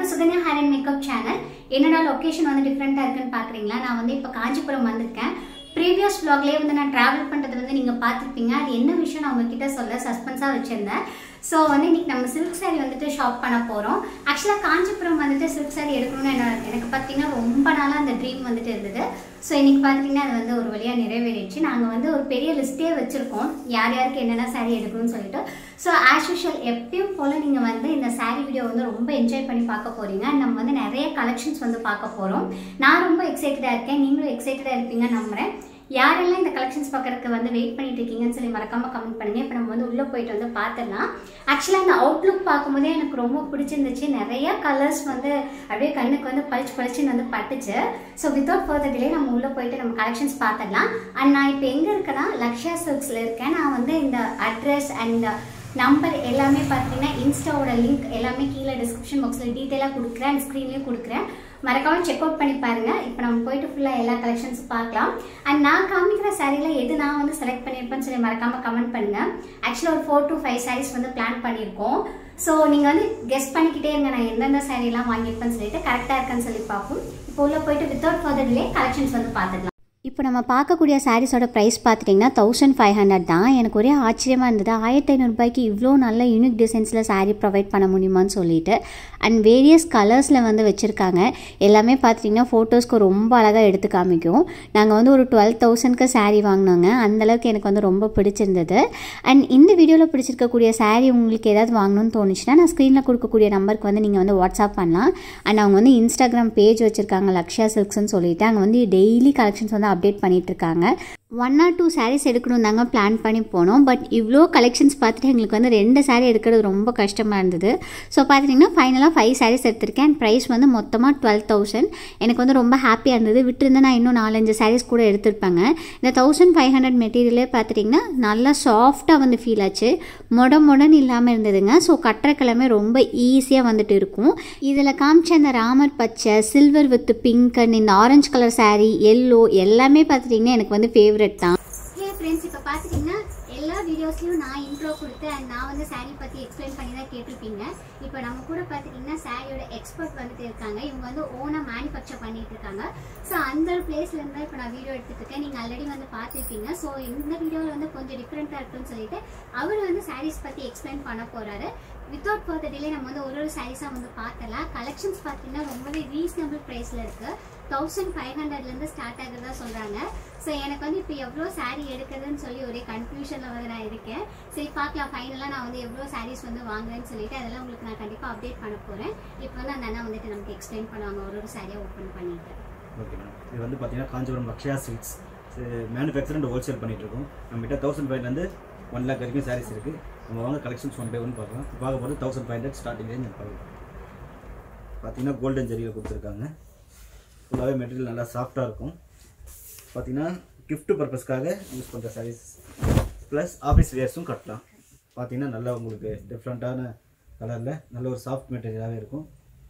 To Sukanya hair and makeup channel என்னடா location வந்து டிஃப்ரெண்ட்டாக இருக்குன்னு பார்க்குறீங்களா நான் வந்து இப்போ காஞ்சிபுரம் வந்திருக்கேன் ப்ரீவியஸ் vlogலயே வந்து நான் ட்ராவல் பண்ணுறது வந்து நீங்கள் பார்த்துருப்பீங்க அது என்ன விஷயம் நான் உங்ககிட்ட சொல்ல சஸ்பென்ஸாக வச்சுருந்தேன் ஸோ வந்து இன்னைக்கு நம்ம சில்க் saree வந்துட்டு ஷாப் பண்ண போகிறோம் ஆக்சுவலாக காஞ்சிபுரம் வந்துட்டு சில்க் saree எடுக்கணும்னு என்ன எனக்கு பார்த்தீங்கன்னா ரொம்ப நாளாக அந்த ட்ரீம் வந்துட்டு இருந்தது ஸோ இன்னைக்கு பார்த்தீங்கன்னா அது வந்து ஒரு வழியாக நிறைவேறிடுச்சு நாங்கள் வந்து ஒரு பெரிய லிஸ்ட்டே வச்சுருக்கோம் யார் யாருக்கு என்னென்ன saree எடுக்கணும்னு சொல்லிட்டு ஸோ ஆஸ் யூஷுவல் எப்பயும் போல் நீங்கள் வந்து இந்த saree வீடியோ வந்து ரொம்ப என்ஜாய் பண்ணி பார்க்க போகிறீங்க நம்ம வந்து நிறைய கலெக்ஷன்ஸ் வந்து பார்க்க போகிறோம் நான் ரொம்ப எக்ஸைட்டடாக இருக்கேன் நீங்களும் எக்ஸைட்டடாக இருப்பீங்கன்னு நம்புகிறேன் யாரெல்லாம் இந்த கலெக்ஷன்ஸ் பார்க்கறதுக்கு வந்து வெயிட் பண்ணிட்டு இருக்கீங்கன்னு சொல்லி மறக்காம கமெண்ட் பண்ணுங்க இப்போ நம்ம வந்து உள்ளே போயிட்டு வந்து பார்த்துடலாம் ஆக்சுவலாக இந்த அவுட்லுக் பார்க்கும்போதே எனக்கு ரொம்ப பிடிச்சிருந்துச்சு நிறைய கலர்ஸ் வந்து அப்படியே கண்ணுக்கு வந்து பளிச்சு பளிச்சுன்னு வந்து பட்டுச்சு ஸோ வித்தவுட் ஃபர்தர் டிலே நம்ம உள்ளே போயிட்டு நம்ம கலெக்ஷன்ஸ் பார்த்துடலாம் அண்ட் நான் இப்போ எங்கே இருக்கேன்னா லக்ஷயா சில்க்ஸில் இருக்கேன் நான் வந்து இந்த அட்ரஸ் அண்ட் நம்பர் எல்லாமே பார்த்தீங்கன்னா இன்ஸ்டாவோட லிங்க் எல்லாமே கீழே டிஸ்கிரிப்ஷன் பாக்ஸில் டீட்டெயிலாக கொடுக்குறேன் அண்ட் ஸ்க்ரீன்லேயும் கொடுக்குறேன் மறக்காம செக் அவுட் பண்ணி பாருங்க இப்போ நம்ம போயிட்டு ஃபுல்லாக எல்லா கலெக்ஷன்ஸும் பார்க்கலாம் அண்ட் நான் காமிக்கிற சாரியில் எது நான் வந்து செலக்ட் பண்ணியிருப்பேன்னு சொல்லி மறக்காம கமெண்ட் பண்ணுங்க ஆக்சுவலாக ஒரு ஃபோர் டு ஃபைவ் சாரீஸ் வந்து பிளான் பண்ணியிருக்கோம் ஸோ நீங்கள் வந்து கெஸ்ட் பண்ணிக்கிட்டே இருங்க நான் எந்தெந்த சாரீலாம் வாங்கியிருப்பேன்னு சொல்லிட்டு கரெக்டாக இருக்கான்னு சொல்லி பார்ப்போம் இப்போ உள்ள போயிட்டு வித்தவுட் ஃபர்தர் டிலே கலெக்ஷன்ஸ் வந்து பார்த்துக்கலாம் இப்போ நம்ம பார்க்கக்கூடிய சாரீஸோட ப்ரைஸ் பார்த்துட்டிங்கன்னா தௌசண்ட் ஃபைவ் ஹண்ட்ரட் தான் எனக்கு ஒரே ஆச்சரியமாக இருந்தது ஆயிரத்தி ஐநூறுபாய்க்கு இவ்வளோ நல்ல யூனிக் டிசைன்ஸில் saree ப்ரொவைட் பண்ண முடியுமான்னு சொல்லிட்டு அண்ட் வேரியஸ் கலர்ஸில் வந்து வச்சுருக்காங்க எல்லாமே பார்த்துட்டிங்கன்னா ஃபோட்டோஸ்க்கு ரொம்ப அழகாக எடுத்து காமிக்கும் நாங்கள் வந்து ஒரு டுவெல் தௌசண்ட்க்கு saree வாங்கினோங்க அந்தளவுக்கு எனக்கு வந்து ரொம்ப பிடிச்சிருந்தது அண்ட் இந்த வீடியோவில் பிடிச்சிருக்கக்கூடிய saree உங்களுக்கு ஏதாவது வாங்கணும்னு தோணுச்சுன்னா நான் ஸ்க்ரீனில் கொடுக்கக்கூடிய நம்பருக்கு வந்து நீங்கள் வந்து வாட்ஸ்அப் பண்ணலாம் அண்ட் அவங்க வந்து இன்ஸ்டாகிராம் பேஜ் வச்சுருக்காங்க லக்ஷயா சில்க்ஸ்னு சொல்லிட்டு அங்கே வந்து டெய்லி கலெக்ஷன்ஸ் வந்து அப்டேட் பண்ணிட்டு இருக்காங்க ஒன் ஆர் டூ சாரீஸ் எடுக்கணும் தாங்க பிளான் பண்ணி போனோம் பட் இவ்வளோ கலெக்ஷன்ஸ் பார்த்துட்டு எங்களுக்கு வந்து ரெண்டு saree எடுக்கிறது ரொம்ப கஷ்டமாக இருந்தது ஸோ பார்த்துட்டிங்கன்னா ஃபைனலாக ஃபைவ் சாரீஸ் எடுத்திருக்கேன் அண்ட் ப்ரைஸ் வந்து மொத்தமாக டுவெல் தௌசண்ட் எனக்கு வந்து ரொம்ப ஹாப்பியாக இருந்தது விட்டுருந்தா நான் இன்னும் நாலஞ்சு சாரீஸ் கூட எடுத்திருப்பேங்க இந்த தௌசண்ட் ஃபைவ் ஹண்ட்ரட் மெட்டீரியலே பார்த்துட்டிங்கன்னா நல்லா சாஃப்டாக வந்து ஃபீல் ஆச்சு மொட மொடன்னு இல்லாமல் இருந்ததுங்க ஸோ கட்டுற கிழமை ரொம்ப ஈஸியாக வந்துட்டு இருக்கும் இதில் காமிச்ச அந்த ராமர் பச்சை சில்வர் வித் பிங்க் அண்ட் இந்த ஆரஞ்சு கலர் saree எல்லோ எல்லாமே பார்த்துட்டிங்கன்னா எனக்கு வந்து ஃபேவரட் தான் ஹே ஃப்ரெண்ட்ஸ் இப்போ பார்த்துட்டிங்கன்னா எல்லா வீடியோஸ்லையும் நான் இன்ட்ரோ கொடுத்து அண்ட் நான் வந்து saree பற்றி எக்ஸ்பிளைன் பண்ணி தான் கேட்டிருப்பீங்க இப்போ நம்ம கூட பார்த்துட்டிங்கன்னா சாரியோட எக்ஸ்பர்ட் வந்துட்டு இருக்காங்க இவங்க வந்து ஓனாக மேனுஃபேக்சர் பண்ணிட்டு இருக்காங்க ஸோ அந்த பிளேஸ்லேருந்து தான் இப்போ நான் வீடியோ எடுத்துட்டு இருக்கேன் நீங்கள் ஆல்ரெடி வந்து பார்த்துருப்பீங்க ஸோ இந்த வீடியோவில் வந்து கொஞ்சம் டிஃப்ரெண்ட்டாக இருக்குன்னு சொல்லிட்டு அவர் வந்து சாரீஸ் பற்றி எக்ஸ்பிளைன் பண்ண போகிறாரு வித்தவுட் ஃபர்தர் டிலே நம்ம வந்து ஒரு ஒரு சாரீஸாக வந்து பார்த்தலாம் கலெக்ஷன்ஸ் பார்த்தீங்கன்னா ரொம்பவே ரீசனபிள் ப்ரைஸில் இருக்குது தௌசண்ட் ஃபைவ் ஹண்ட்ரட்லேருந்து ஸ்டார்ட் ஆகுறதா சொல்கிறாங்க ஸோ எனக்கு வந்து இப்போ எவ்வளோ saree எடுக்குதுன்னு சொல்லி ஒரே கன்ஃபியூஷனில் வந்து நான் இருக்கேன் சரி பார்க்கலாம் ஃபைனலாக நான் வந்து எவ்வளோ sarees வந்து வாங்குறேன்னு சொல்லிட்டு அதெல்லாம் உங்களுக்கு நான் கண்டிப்பாக அப்டேட் பண்ண போகிறேன் இப்போ வந்து அந்த அண்ணா வந்துட்டு நமக்கு எக்ஸ்பிளைன் பண்ணுவாங்க ஒரு ஒரு சாரியாக ஓப்பன் பண்ணிட்டு ஓகே மேடம் இது வந்து பார்த்தீங்கன்னா Kanchipuram Lakshaya silks manufacture and wholesale பண்ணிட்டு இருக்கோம் நம்மகிட்ட தௌசண்ட் ஃபைவ்லேருந்து ஒன் லேக் வரைக்கும் சாரீஸ் இருக்குது நம்ம வாங்க கலெக்ஷன்ஸ் ஒன் பை ஒன் பார்க்கலாம் பார்க்க போகிறது thousand five hundred starting range பார்க்கலாம் பார்த்தீங்கன்னா கோல்டன் ஜரியில் கொடுத்துருக்காங்க ஃபுல்லாகவே மெட்டீரியல் நல்லா சாஃப்டாக இருக்கும் பார்த்தீங்கன்னா gift பர்பஸ்க்காக யூஸ் பண்ணுற சாரீஸ் ப்ளஸ் ஆஃபீஸ் வேர்ஸும் கட்டலாம் பார்த்தீங்கன்னா நல்லா உங்களுக்கு டிஃப்ரெண்ட்டான கலரில் நல்ல ஒரு சாஃப்ட் மெட்டீரியலாகவே இருக்கும்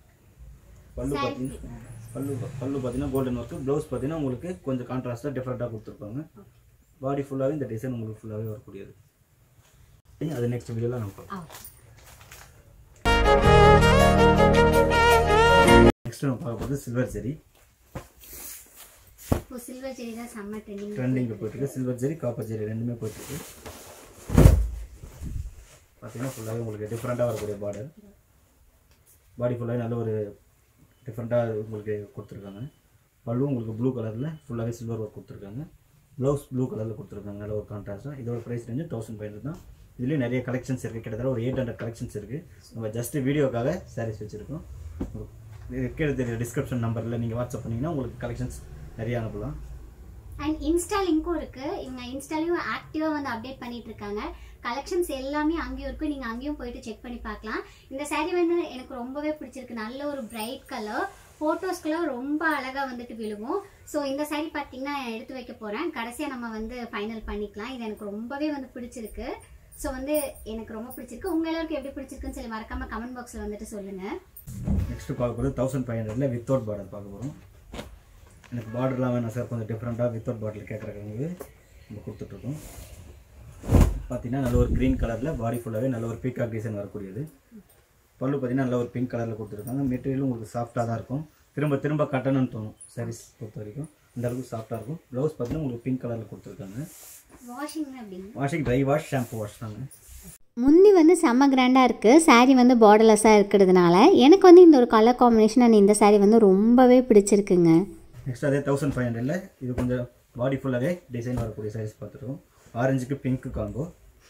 பல்லு பார்த்தீங்கன்னா பல்லு பல்லு பார்த்தீங்கன்னா கோல்டன் ஒர்க்கு ப்ளவுஸ் பார்த்தீங்கன்னா உங்களுக்கு கொஞ்சம் கான்ட்ராஸ்ட்டாக டிஃப்ரெண்ட்டாக கொடுத்துருப்பாங்க பாடி ஃபுல்லாகவே இந்த டிசைன் உங்களுக்கு ஃபுல்லாகவே வரக்கூடியது அது நெக்ஸ்ட் வீடியோவில் நம்ம பார்க்கலாம் நெக்ஸ்ட் நம்ம பார்க்க போகிறது சில்வர் ஜெரி இப்போ சில்வர் ஜெரி தான் செம்ம ட்ரெண்டிங் ட்ரெண்டிங்கில் போயிட்டுருக்கு சில்வர் ஜெரி காப்பர் ஜெரி ரெண்டுமே போயிட்டுருக்கு பார்த்தீங்கன்னா ஃபுல்லாகவே உங்களுக்கு டிஃப்ரெண்ட்டாக வரக்கூடிய பார்டர் பாடி ஃபுல்லாகவே நல்ல ஒரு டிஃப்ரெண்ட்டாக உங்களுக்கு கொடுத்துருக்காங்க பல்லும் உங்களுக்கு ப்ளூ கலரில் ஃபுல்லாகவே சில்வர் ஒர்க் கொடுத்துருக்காங்க ப்ளவுஸ் ப்ளூ கலரில் கொடுத்துருக்காங்க நல்ல ஒரு கான்ட்ராஸ்ட்டாக இதோட ப்ரைஸ் ரேஞ்சு தௌசண்ட் ஃபைவ் தான் இதுலேயும் நிறைய கலெக்ஷன்ஸ் இருக்குது கிட்டத்தட்ட ஒரு எயிட் ஹண்ட்ரட் கலெக்ஷன்ஸ் இருக்குது நம்ம ஜஸ்ட் வீடியோக்காக சாரீஸ் வச்சுருக்கோம் கீழே தெரிய டிஸ்கிரிப்ஷன் நம்பரில் நீங்கள் வாட்ஸ்அப் பண்ணிங்கன்னா உங்களுக்கு கலெக்ஷன்ஸ் நிறைய அனுப்பலாம் அண்ட் இன்ஸ்டா லிங்க்கும் இருக்கு இவங்க இன்ஸ்டாலையும் ஆக்டிவா வந்து அப்டேட் பண்ணிட்டு இருக்காங்க கலெக்ஷன்ஸ் எல்லாமே அங்கேயும் இருக்கு நீங்க அங்கேயும் போயிட்டு செக் பண்ணி பார்க்கலாம் இந்த saree வந்து எனக்கு ரொம்பவே பிடிச்சிருக்கு நல்ல ஒரு பிரைட் கலர் ஃபோட்டோஸ்க்கெல்லாம் ரொம்ப அழகா வந்துட்டு விழுகும் ஸோ இந்த saree பார்த்தீங்கன்னா நான் எடுத்து வைக்க போறேன் கடைசியா நம்ம வந்து ஃபைனல் பண்ணிக்கலாம் இது எனக்கு ரொம்பவே வந்து பிடிச்சிருக்கு ஸோ வந்து எனக்கு ரொம்ப பிடிச்சிருக்கு உங்க எல்லாருக்கும் எப்படி பிடிச்சிருக்குன்னு சொல்லி மறக்காம கமெண்ட் பாக்ஸ்ல வந்துட்டு சொல்லுங்க நெக்ஸ்ட் பார்க்க போகிறது தௌசண்ட் ஃபைவ் ஹண்ட்ரடில் வித்தவுட் பார்டர் பார்க்க போகிறோம் எனக்கு பார்டர்லாம் வேணாம் சார் கொஞ்சம் டிஃப்ரெண்ட்டாக வித்தவுட் பார்டர் கேட்குறவங்களுக்கு நம்ம கொடுத்துட்ருக்கோம் பார்த்தீங்கன்னா நல்ல ஒரு க்ரீன் கலரில் பாடி ஃபுல்லாகவே நல்ல ஒரு பீகாக் டிசைன் வரக்கூடியது பல்லு பார்த்தீங்கன்னா நல்ல ஒரு பிங்க் கலரில் கொடுத்துருக்காங்க மெட்டீரியலும் உங்களுக்கு சாஃப்டாக தான் இருக்கும் திரும்ப திரும்ப கட்டணும்னு தோணும் சாரீஸ் பொறுத்த வரைக்கும் இந்த அளவுக்கு சாஃப்டாக இருக்கும் ப்ளவுஸ் பார்த்தீங்கன்னா உங்களுக்கு பிங்க் கலரில் கொடுத்துருக்காங்க வாஷிங் அப்படின்னு washing dry wash shampoo wash தாங்க முந்தி வந்து செம்ம கிராண்டாக இருக்குது saree வந்து பார்டர்லெஸ்ஸாக இருக்கிறதுனால எனக்கு வந்து இந்த ஒரு கலர் காம்பினேஷன் அண்ட் இந்த saree வந்து ரொம்பவே பிடிச்சிருக்குங்க நெக்ஸ்ட் அதே தௌசண்ட் ஃபைவ் ஹண்ட்ரடில் இது கொஞ்சம் பாடி ஃபுல்லாகவே டிசைன் வரக்கூடிய சாரீஸ் பார்த்துருக்கோம் ஆரஞ்சுக்கு பிங்க்கு காம்போ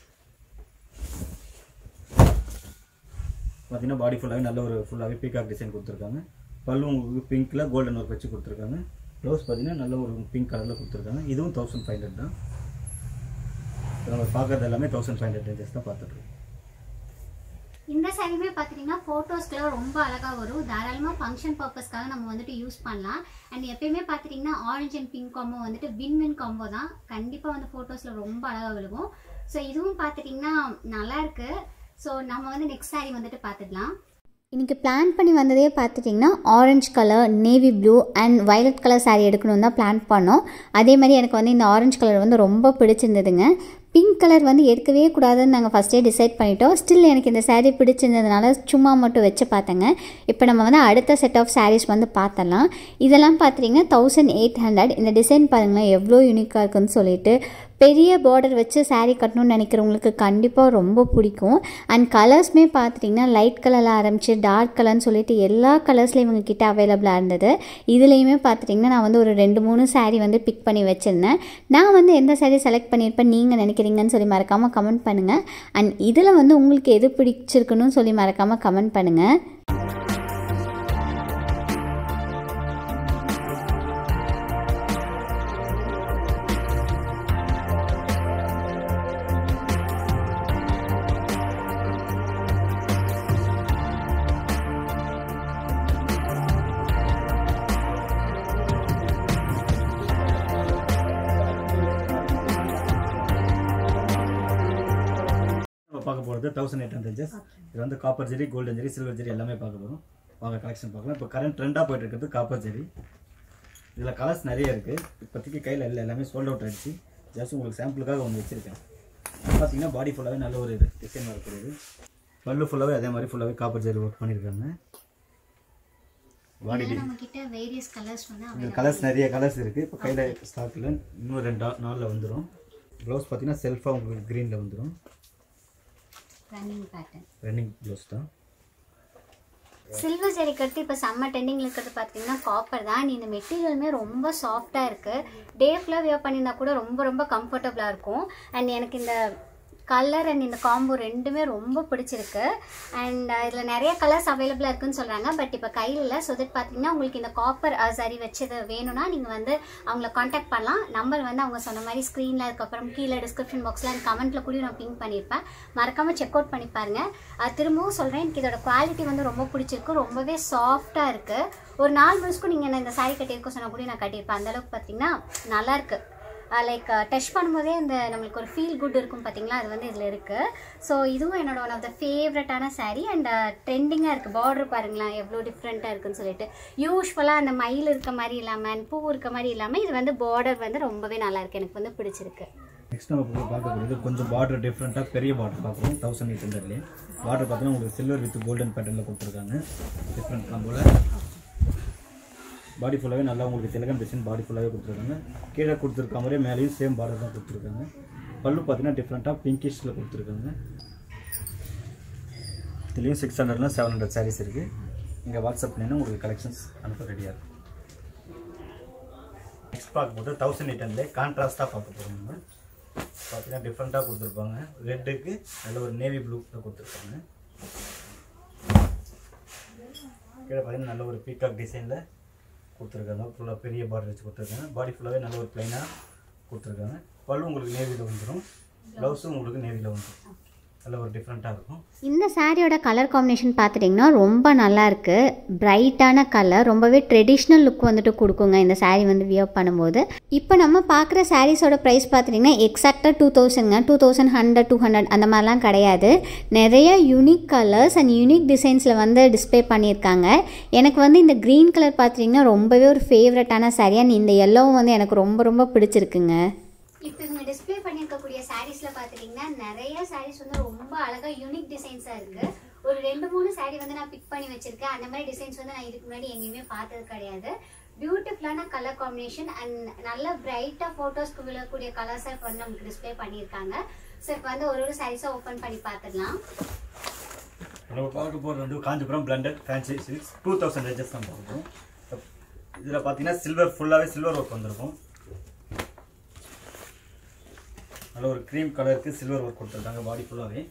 பார்த்தீங்கன்னா பாடி ஃபுல்லாகவே நல்ல ஒரு ஃபுல்லாகவே பீகாக் டிசைன் கொடுத்துருக்காங்க பல்லு உங்களுக்கு பிங்க்கில் கோல்டன் ஒர்க் வச்சு கொடுத்துருக்காங்க ப்ளவுஸ் பார்த்தீங்கன்னா நல்ல ஒரு பிங்க் கலரில் கொடுத்துருக்காங்க இதுவும் தௌசண்ட் ஃபைவ் ஹண்ட்ரட் தான் இப்ப நம்ம பார்க்குறது எல்லாமே தௌசண்ட் ஃபைவ் ஹண்ட்ரட் ரேஞ்சஸ் தான் பார்த்துட்ருக்கோம் இந்த சாரியுமே பார்த்துட்டிங்கன்னா ஃபோட்டோஸ்க்குலாம் ரொம்ப அழகாக வரும் தாராளமாக ஃபங்க்ஷன் பர்பஸ்க்காக நம்ம வந்துட்டு யூஸ் பண்ணலாம் அண்ட் எப்பயுமே பார்த்துட்டிங்கன்னா ஆரஞ்ச் அண்ட் பிங்க் காம்போ வந்துட்டு வின் வின் காம்போ தான் கண்டிப்பாக வந்து ஃபோட்டோஸில் ரொம்ப அழகாக விழுகும் ஸோ இதுவும் பார்த்துட்டிங்கன்னா நல்லா இருக்கு ஸோ நம்ம வந்து நெக்ஸ்ட் saree வந்துட்டு பார்த்துக்கலாம் இன்றைக்கி பிளான் பண்ணி வந்ததே பார்த்துட்டிங்கன்னா orange colour navy blue and violet colour saree எடுக்கணும்னு தான் பிளான் பண்ணோம் அதே மாதிரி எனக்கு வந்து இந்த ஆரஞ்சு கலர் வந்து ரொம்ப பிடிச்சிருந்ததுங்க பிங்க் கலர் வந்து எடுக்கவே கூடாதுன்னு நாங்கள் ஃபஸ்ட்டே டிசைட் பண்ணிட்டோம் ஸ்டில் எனக்கு இந்த saree பிடிச்சிருந்ததுனால சும்மா மட்டும் வச்சு பார்த்தேங்க இப்போ நம்ம வந்து அடுத்த செட் ஆஃப் sarees வந்து பார்த்தலாம் இதெல்லாம் பார்த்துட்டிங்கன்னா தௌசண்ட் எயிட் ஹண்ட்ரட் இந்த டிசைன் பாருங்களேன் எவ்வளோ யூனிக்காக இருக்குன்னு சொல்லிட்டு பெரிய பார்டர் வச்சு saree கட்டணும்னு நினைக்கிறவங்களுக்கு கண்டிப்பாக ரொம்ப பிடிக்கும் அண்ட் கலர்ஸ்மே பார்த்துட்டிங்கன்னா லைட் கலரில் ஆரம்பித்து டார்க் கலர்னு சொல்லிட்டு எல்லா கலர்ஸ்லையும் இவங்க கிட்ட அவைலபிளாக இருந்தது இதுலேயுமே பார்த்துட்டிங்கன்னா நான் வந்து ஒரு ரெண்டு மூணு saree வந்து பிக் பண்ணி வச்சுருந்தேன் நான் வந்து எந்த saree செலக்ட் பண்ணியிருப்பேன் நீங்கள் நினைக்கிறீங்கன்னு சொல்லி மறக்காமல் கமெண்ட் பண்ணுங்கள் அண்ட் இதில் வந்து உங்களுக்கு எது பிடிச்சிருக்குன்னு சொல்லி மறக்காமல் கமெண்ட் பண்ணுங்கள் நம்ம பார்க்க போகிறது தௌசண்ட் எயிட் ஹண்ட்ரட் இது வந்து copper zari golden zari silver zari எல்லாமே பார்க்க போகிறோம் வாங்க கலெக்ஷன் பார்க்கலாம் இப்போ கரண்ட் ட்ரெண்டாக போயிட்டு இருக்கிறது காப்பர் ஜெரி இதில் கலர்ஸ் நிறைய இருக்குது இப்போதைக்கு கையில் இல்லை எல்லாமே சோல்ட் அவுட் ஆயிடுச்சு ஜஸ்ட் உங்களுக்கு சாம்பிளுக்காக ஒன்று வச்சுருக்கேன் பார்த்தீங்கன்னா பாடி ஃபுல்லாகவே நல்ல ஒரு இது டிசைன் வரக்கூடியது பல்லு ஃபுல்லாகவே அதே மாதிரி ஃபுல்லாகவே காப்பர் ஜெரி ஒர்க் பண்ணியிருக்காங்க பாடி டி நம்ம கிட்ட வேரியஸ் கலர்ஸ் வந்து இந்த கலர்ஸ் நிறைய கலர்ஸ் இருக்குது இப்போ கையில் ஸ்டாக்கில் இன்னும் ரெண்டு நா- நாளில் வந்துடும் ப்ளவுஸ் பார்த்தீங்கன்னா செல்ஃபாக உங்களுக்கு க்ரீனில் வந்துடும் ரன்னிங் பேட்டர்ன் ரன்னிங் ப்ளவுஸ் தான் சில்வர் ஜெரிக்கு அடுத்து இப்போ செம்ம ட்ரெண்டிங்கில் இருக்கிறது பார்த்தீங்கன்னா காப்பர் தான் இந்த மெட்டீரியலுமே ரொம்ப சாஃப்டாக இருக்குது டே ஃபுல்லாக வியர் பண்ணியிருந்தா கூட ரொம்ப ரொம்ப கம்ஃபர்டபுளாக இருக்கும் அண்ட் எனக்கு இந்த கலர் அண்ட் இந்த காம்போ ரெண்டுமே ரொம்ப பிடிச்சிருக்கு அண்ட் இதில் நிறைய கலர்ஸ் அவைலபிளாக இருக்குன்னு சொல்கிறாங்க பட் இப்போ கையில் இல்லை ஸோ தட் பார்த்தீங்கன்னா உங்களுக்கு இந்த காப்பர் சரி வச்சது வேணும்னா நீங்கள் வந்து அவங்கள காண்டாக்ட் பண்ணலாம் நம்பர் வந்து அவங்க சொன்ன மாதிரி ஸ்க்ரீனில் அதுக்கப்புறம் கீழே டிஸ்கிரிப்ஷன் பாக்ஸில் அண்ட் கமெண்ட்டில் கூட நான் பிங்க் பண்ணியிருப்பேன் மறக்காமல் செக் அவுட் பண்ணி பாருங்க அஹ் திரும்பவும் சொல்கிறேன் எனக்கு இதோட குவாலிட்டி வந்து ரொம்ப பிடிச்சிருக்கு ரொம்பவே சாஃப்டாக இருக்குது ஒரு நாலு முழுசுக்கும் நீங்கள் இந்த saree கட்டியிருக்க சொன்ன கூட நான் கட்டியிருப்பேன் அந்தளவுக்கு பார்த்தீங்கன்னா நல்லாயிருக்கு லைக் டச் பண்ணும்போதே அந்த நம்மளுக்கு ஒரு ஃபீல் குட் இருக்கும் பார்த்தீங்களா அது வந்து இதில் இருக்குது ஸோ இதுவும் என்னோட ஒன் ஆஃப் த ஃபேவரட்டான saree அண்ட் ட்ரெண்டிங்காக இருக்குது பார்டர் பாருங்களேன் எவ்வளோ டிஃப்ரெண்ட்டாக இருக்குன்னு சொல்லிட்டு யூஸ்வலாக அந்த மயில் இருக்க மாதிரி இல்லாமல் and பூ இருக்க மாதிரி இல்லாமல் இது வந்து பார்டர் வந்து ரொம்பவே நல்லா இருக்கு எனக்கு வந்து பிடிச்சிருக்கு நெக்ஸ்ட் நம்ம இப்போ பார்க்கக்கூடியது கொஞ்சம் பார்டர் டிஃப்ரெண்ட்டாக பெரிய பார்டர் பார்க்குறோம் தௌசண்ட் எயிட் ஹண்ட்ரட்லேயே பார்டர் பார்த்தீங்கன்னா உங்களுக்கு சில்வர் வித் கோல்டன் பேட்டர்னில் கொடுத்துருக்காங்க டிஃப்ரெண்ட் காம்போல பாடி ஃபுல்லாகவே நல்லா உங்களுக்கு திலகம் டிசைன் பாடி ஃபுல்லாகவே கொடுத்துருக்காங்க கீழே கொடுத்துருக்க மாதிரியே மேலேயும் சேம் பார்டர் தான் கொடுத்துருக்காங்க பல்லு பார்த்தீங்கன்னா டிஃப்ரெண்ட்டாக பிங்கிஷில் கொடுத்துருக்காங்க இதுலேயும் சிக்ஸ் ஹண்ட்ரட்லாம் செவன் ஹண்ட்ரட் சாரீஸ் இருக்குது இங்கே வாட்ஸ்அப் பண்ணினா உங்களுக்கு கலெக்ஷன்ஸ் அனுப்ப ரெடியாக இருக்கும் நெக்ஸ்ட் பார்க்கும்போது தௌசண்ட் எயிட் ஹண்ட்ரட் கான்ட்ராஸ்ட்டாக பார்க்க போகிறோம் நம்ம பார்த்தீங்கன்னா டிஃப்ரெண்ட்டாக கொடுத்துருப்பாங்க ரெட்டுக்கு நல்ல ஒரு நேவி ப்ளூவில் கொடுத்துருப்பாங்க கீழே பார்த்தீங்கன்னா நல்ல ஒரு பீகாக் டிசைனில் கொடுத்துருக்காங்க ஃபுல்லாக பெரிய பார்டர் வச்சு கொடுத்துருக்காங்க பாடி ஃபுல்லாகவே நல்ல ஒரு ப்ளைனாக கொடுத்துருக்காங்க பல்லு உங்களுக்கு நேவியில் வந்துடும் ப்ளவுஸும் உங்களுக்கு நேவியில் வந்துடும் நல்ல ஒரு டிஃப்ரெண்ட்டாக இருக்கும் இந்த சாரியோட கலர் காம்பினேஷன் பார்த்துட்டிங்கன்னா ரொம்ப நல்லா இருக்கு பிரைட்டான கலர் ரொம்பவே ட்ரெடிஷ்னல் லுக் வந்துட்டு கொடுக்குங்க இந்த saree வந்து வியர் பண்ணும்போது இப்போ நம்ம பார்க்குற சாரீஸோட ப்ரைஸ் பார்த்துட்டிங்கன்னா எக்ஸாக்டாக டூ தௌசண்ட்ங்க two thousand hundred two hundred அந்த மாதிரிலாம் கிடையாது நிறைய யூனிக் கலர்ஸ் அண்ட் யூனிக் டிசைன்ஸில் வந்து டிஸ்ப்ளே பண்ணியிருக்காங்க எனக்கு வந்து இந்த க்ரீன் கலர் பார்த்துட்டிங்கன்னா ரொம்பவே ஒரு ஃபேவரட்டான saree அண்ட் இந்த எல்லோவும் வந்து எனக்கு ரொம்ப ரொம்ப பிடிச்சிருக்குங்க இப்போ இவங்க டிஸ்ப்ளே பண்ணியிருக்கக்கூடிய சாரீஸில் பார்த்துட்டிங்கன்னா நிறைய சாரீஸ் வந்து ரொம்ப அழகாக யூனிக் டிசைன்ஸாக இருக்குது ஒரு ரெண்டு மூணு saree வந்து நான் பிக் பண்ணி வச்சிருக்கேன் அந்த மாதிரி டிசைன்ஸ் வந்து நான் இதுக்கு முன்னாடி எங்கேயுமே பார்த்தது கிடையாது பியூட்டிஃபுல்லான கலர் காம்பினேஷன் அண்ட் நல்ல பிரைட்டாக ஃபோட்டோஸ்க்கு விழக்கூடிய கலர்ஸை இப்போ வந்து நமக்கு டிஸ்ப்ளே பண்ணியிருக்காங்க ஸோ இப்போ வந்து ஒரு ஒரு சாரீஸை ஓப்பன் பண்ணி பார்த்துடலாம் நம்ம பார்க்க போகிறது வந்து Kanchipuram blended fancy silks two thousand ranges தான் பார்க்குறோம் இதில் பார்த்தீங்கன்னா சில்வர் ஃபுல்லாகவே சில்வர் ஒர்க் வந்திருக்கும் நல்ல ஒரு க்ரீம் கலருக்கு சில்வர் ஒர்க் கொடுத்துருக்காங்க பாடி ஃபுல்லாகவே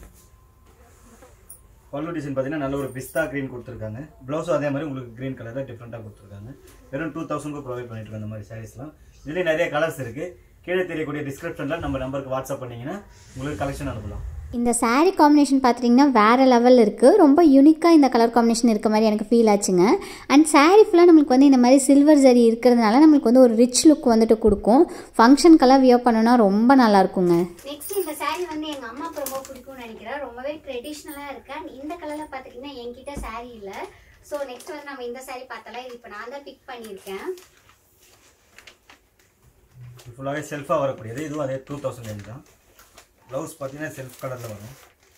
பல்லு டிசைன் பார்த்தீங்கன்னா நல்ல ஒரு பிஸ்தா க்ரீன் கொடுத்துருக்காங்க ப்ளவுஸும் அதே மாதிரி உங்களுக்கு க்ரீன் கலரில் டிஃப்ரெண்ட்டாக கொடுத்துருக்காங்க வெறும் டூ தௌசண்ட்க்கு ப்ரொவைட் பண்ணிட்டு இருக்கோம் இந்த மாதிரி சாரீஸ்லாம் இதுலேயும் நிறைய கலர்ஸ் இருக்குது கீழே தெரியக்கூடிய டிஸ்கிரிப்ஷனில் நம்ம நம்பருக்கு வாட்ஸ்அப் பண்ணிங்கன்னா உங்களுக்கு கலெக்ஷன் அனுப்பலாம் இந்த saree காம்பினேஷன் பார்த்துட்டிங்கன்னா வேறு லெவல் இருக்குது ரொம்ப யூனிக்காக இந்த கலர் காம்பினேஷன் இருக்க மாதிரி எனக்கு ஃபீல் ஆச்சுங்க அண்ட் saree ஃபுல்லாக நம்மளுக்கு வந்து இந்த மாதிரி சில்வர் ஜரி இருக்கிறதுனால நம்மளுக்கு வந்து ஒரு ரிச் லுக் வந்துட்டு கொடுக்கும் ஃபங்க்ஷனுக்கெல்லாம் வியர் பண்ணோன்னா ரொம்ப நல்லா இருக்குங்க நெக்ஸ்ட் இந்த saree வந்து எங்க அம்மாவுக்கு ரொம்ப பிடிக்கும்னு நினைக்கிறேன் ரொம்பவே ட்ரெடிஷ்னலா இருக்கு And இந்த கலர்ல பாத்தீங்கன்னா என்கிட்ட saree இல்ல ஸோ நெக்ஸ்ட் வந்து நம்ம இந்த saree பார்த்தலாம் இது இப்போ நான் தான் பிக் பண்ணியிருக்கேன் ஃபுல்லாகவே செல்ஃபாக வரக்கூடியது இதுவும் அதே டூ தௌசண்ட் ரேஞ்ச் தான் ப்ளவுஸ் பார்த்தீங்கன்னா செல்ஃப் கலரில் வரும்